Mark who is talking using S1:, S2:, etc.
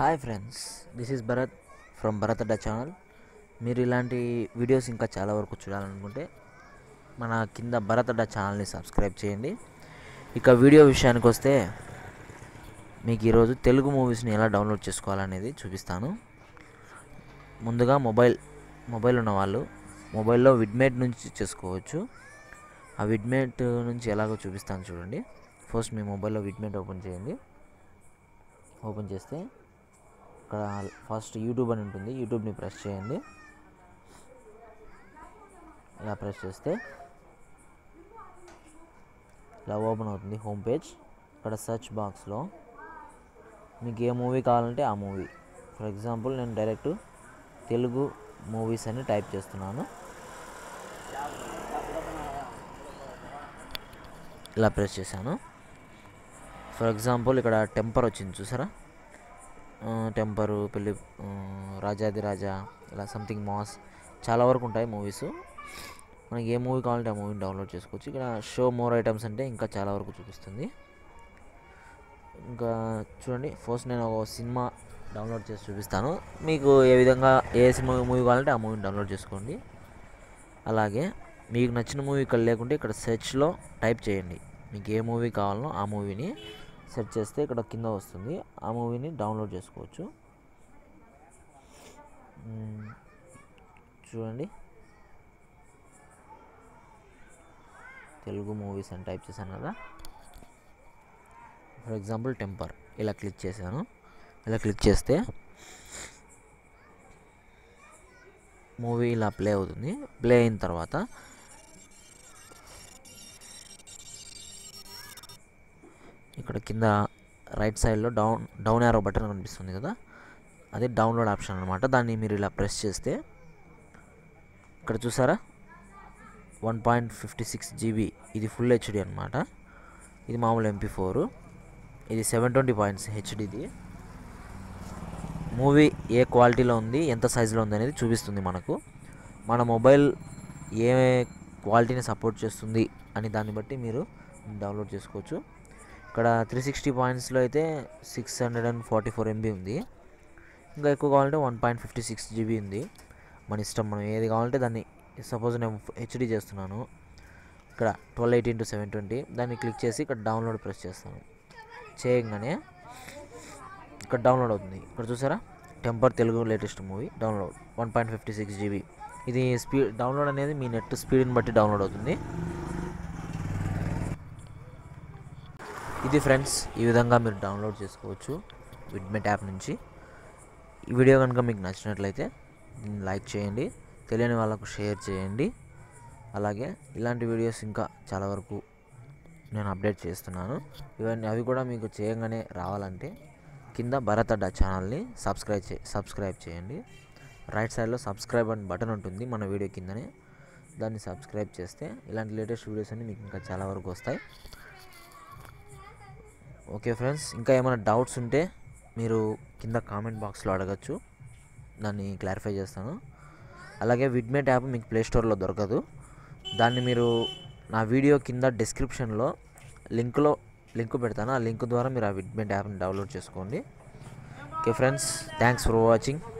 S1: Hi friends this is Bharat from Bharat Adda channel మీరు ఇలాంటి videos ఇంకా చాలా వరకు చూడాలనుకుంటే మన కింద భరత్ అడ్డా ఛానల్ని సబ్స్క్రైబ్ చేయండి ఇక వీడియో విషయానికి వస్తే మీకు ఈరోజు తెలుగు మూవీస్ని ఎలా డౌన్లోడ్ చేసుకోవాలనేది చూపిస్తాను ముందుగా మొబైల్ మొబైల్ ఉన్న వాళ్ళు మొబైల్లో విడ్మేట్ నుంచి చేసుకోవచ్చు ఆ విడ్మేట్ నుంచి ఎలాగో చూపిస్తాను చూడండి ఫస్ట్ మీ మొబైల్లో విడ్మేట్ ఓపెన్ చేయండి ఓపెన్ చేస్తే ఇక్కడ ఫస్ట్ యూట్యూబ్ అని ఉంటుంది యూట్యూబ్ని ప్రెస్ చేయండి ఇలా ప్రెస్ చేస్తే ఇలా ఓపెన్ అవుతుంది హోమ్ పేజ్ ఇక్కడ సెర్చ్ బాక్స్లో మీకు ఏ మూవీ కావాలంటే ఆ మూవీ ఫర్ ఎగ్జాంపుల్ నేను డైరెక్ట్ తెలుగు మూవీస్ అని టైప్ చేస్తున్నాను ఇలా ప్రెస్ చేశాను ఫర్ ఎగ్జాంపుల్ ఇక్కడ టెంపర్ వచ్చింది చూసారా టెంపరు పెళ్ళి రాజాది రాజా ఇలా సంథింగ్ మాస్ చాలా వరకు ఉంటాయి మూవీస్ మనకి ఏ మూవీ కావాలంటే ఆ మూవీని డౌన్లోడ్ చేసుకోవచ్చు ఇక్కడ షో మోర్ ఐటమ్స్ అంటే ఇంకా చాలా వరకు చూపిస్తుంది ఇంకా చూడండి ఫస్ట్ నేను ఒక సినిమా డౌన్లోడ్ చేసి చూపిస్తాను మీకు ఏ విధంగా ఏ సినిమా మూవీ కావాలంటే ఆ మూవీని డౌన్లోడ్ చేసుకోండి అలాగే మీకు నచ్చిన మూవీ ఇక్కడ లేకుంటే ఇక్కడ సెర్చ్లో టైప్ చేయండి మీకు ఏ మూవీ కావాలనో ఆ మూవీని సెర్చ్ చేస్తే ఇక్కడ కింద వస్తుంది ఆ మూవీని డౌన్లోడ్ చేసుకోవచ్చు మ్మ్. చూడండి తెలుగు మూవీస్ అని టైప్ చేశాను కదా ఫర్ ఎగ్జాంపుల్ టెంపర్ ఇలా క్లిక్ చేశాను ఇలా క్లిక్ చేస్తే మూవీ ఇలా ప్లే అవుతుంది ప్లే అయిన తర్వాత ఇక్కడ కింద రైట్ సైడ్లో డౌన్ డౌన్ యారో బటన్ కనిపిస్తుంది కదా అది డౌన్లోడ్ ఆప్షన్ అనమాట దాన్ని మీరు ఇలా ప్రెస్ చేస్తే ఇక్కడ చూసారా one point fifty six GB ఇది ఫుల్ హెచ్డి అనమాట ఇది మామూలు ఎంపీ ఫోర్ ఇది సెవెన్ ట్వంటీ పాయింట్స్ హెచ్డిది మూవీ ఏ క్వాలిటీలో ఉంది ఎంత సైజులో ఉంది అనేది చూపిస్తుంది మనకు మన మొబైల్ ఏ క్వాలిటీని సపోర్ట్ చేస్తుంది అని దాన్ని బట్టి మీరు డౌన్లోడ్ చేసుకోవచ్చు ఇక్కడ త్రీ సిక్స్టీ పాయింట్స్లో అయితే six hundred and forty four MB ఉంది ఇంకా ఎక్కువ కావాలంటే one point fifty six GB ఉంది మన ఇష్టం మనం ఏది కావాలంటే దాన్ని సపోజ్ నేను హెచ్డి చేస్తున్నాను ఇక్కడ twelve eighteen to seven twenty దాన్ని క్లిక్ చేసి ఇక్కడ డౌన్లోడ్ ప్రెస్ చేస్తాను చేయగానే ఇక్కడ డౌన్లోడ్ అవుతుంది ఇక్కడ చూసారా Temper Telugu latest movie download one point fifty six GB ఇది స్పీడ్ డౌన్లోడ్ అనేది మీ నెట్ స్పీడ్ని బట్టి డౌన్లోడ్ అవుతుంది ఇది ఫ్రెండ్స్ ఈ విధంగా మీరు డౌన్లోడ్ చేసుకోవచ్చు విడ్మెట్ యాప్ నుంచి ఈ వీడియో కనుక మీకు నచ్చినట్లయితే దీన్ని లైక్ చేయండి తెలియని వాళ్ళకు షేర్ చేయండి అలాగే ఇలాంటి వీడియోస్ ఇంకా చాలా వరకు నేను అప్డేట్ చేస్తున్నాను ఇవన్నీ అవి కూడా మీకు చేయగానే రావాలంటే కింద భరత్ అడ్డా ఛానల్ని సబ్స్క్రైబ్ చే సబ్స్క్రైబ్ చేయండి రైట్ సైడ్లో సబ్స్క్రైబ్ అని బటన్ ఉంటుంది మన వీడియో కిందనే దాన్ని సబ్స్క్రైబ్ చేస్తే ఇలాంటి లేటెస్ట్ వీడియోస్ అన్ని మీకు ఇంకా చాలా వరకు వస్తాయి ఓకే ఫ్రెండ్స్ ఇంకా ఏమైనా డౌట్స్ ఉంటే మీరు కింద కామెంట్ బాక్స్లో అడగచ్చు దాన్ని క్లారిఫై చేస్తాను అలాగే విడ్మేట్ యాప్ మీకు ప్లే స్టోర్లో దొరకదు దాన్ని మీరు నా వీడియో కింద డిస్క్రిప్షన్లో లింక్లో లింక్ పెడతాను ఆ లింక్ ద్వారా మీరు ఆ విడ్మేట్ యాప్ని డౌన్లోడ్ చేసుకోండి okay friends thanks for watching